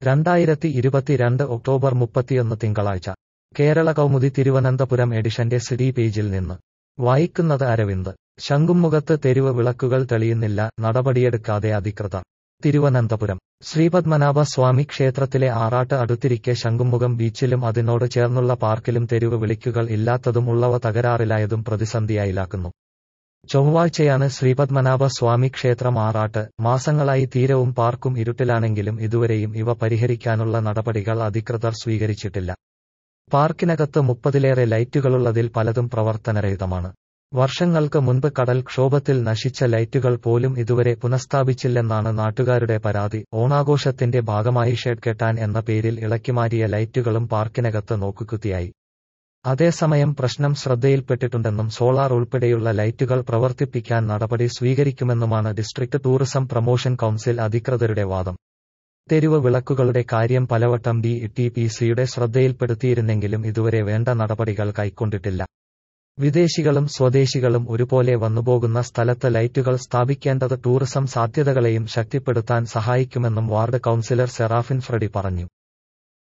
രണ്ടായിരത്തി ഇരുപത്തിരണ്ട് ഒക്ടോബർ മുപ്പത്തിയൊന്ന് തിങ്കളാഴ്ച കേരള കൗമുദി തിരുവനന്തപുരം എഡിഷന്റെ സിഡി പേജിൽ നിന്ന് വായിക്കുന്നത് അരവിന്ദ് ശംഖുമുഖത്ത് തെരുവ് വിളക്കുകൾ തെളിയുന്നില്ല നടപടിയെടുക്കാതെ അധികൃതർ തിരുവനന്തപുരം ശ്രീപത്മനാഭ സ്വാമി ക്ഷേത്രത്തിലെ ആറാട്ട് അടുത്തിരിക്കെ ശംഖുമുഖം ബീച്ചിലും അതിനോട് ചേർന്നുള്ള പാർക്കിലും തെരുവ് വിളിക്കുകൾ ഇല്ലാത്തതും ഉള്ളവ തകരാറിലായതും പ്രതിസന്ധിയായിലാക്കുന്നു ചൊവ്വാഴ്ചയാണ് ശ്രീപത്മനാഭ സ്വാമി ക്ഷേത്രം ആറാട്ട് മാസങ്ങളായി തീരവും പാർക്കും ഇരുട്ടിലാണെങ്കിലും ഇതുവരെയും ഇവ പരിഹരിക്കാനുള്ള നടപടികൾ അധികൃതർ സ്വീകരിച്ചിട്ടില്ല പാർക്കിനകത്ത് മുപ്പതിലേറെ ലൈറ്റുകളുള്ളതിൽ പലതും പ്രവർത്തനരഹിതമാണ് വർഷങ്ങൾക്ക് മുൻപ് കടൽ ക്ഷോഭത്തിൽ നശിച്ച ലൈറ്റുകൾ പോലും ഇതുവരെ പുനഃസ്ഥാപിച്ചില്ലെന്നാണ് നാട്ടുകാരുടെ പരാതി ഓണാഘോഷത്തിന്റെ ഭാഗമായി ഷെഡ് കെട്ടാൻ എന്ന പേരിൽ ഇളക്കിമാറ്റിയ ലൈറ്റുകളും പാർക്കിനകത്ത് നോക്കുകുത്തിയായി അതേസമയം പ്രശ്നം ശ്രദ്ധയിൽപ്പെട്ടിട്ടുണ്ടെന്നും സോളാർ ഉൾപ്പെടെയുള്ള ലൈറ്റുകൾ പ്രവർത്തിപ്പിക്കാൻ നടപടി സ്വീകരിക്കുമെന്നുമാണ് ഡിസ്ട്രിക്ട് ടൂറിസം പ്രൊമോഷൻ കൌൺസിൽ അധികൃതരുടെ വാദം തെരുവ് വിളക്കുകളുടെ കാര്യം പലവട്ടം ഡി ടി പി സിയുടെ ശ്രദ്ധയിൽപ്പെടുത്തിയിരുന്നെങ്കിലും ഇതുവരെ വേണ്ട നടപടികൾ കൈക്കൊണ്ടിട്ടില്ല വിദേശികളും സ്വദേശികളും ഒരുപോലെ വന്നുപോകുന്ന സ്ഥലത്ത് ലൈറ്റുകൾ സ്ഥാപിക്കേണ്ടത് ടൂറിസം സാധ്യതകളെയും ശക്തിപ്പെടുത്താൻ സഹായിക്കുമെന്നും വാർഡ് കൌൺസിലർ സെറാഫിൻ ഫ്രെഡി പറഞ്ഞു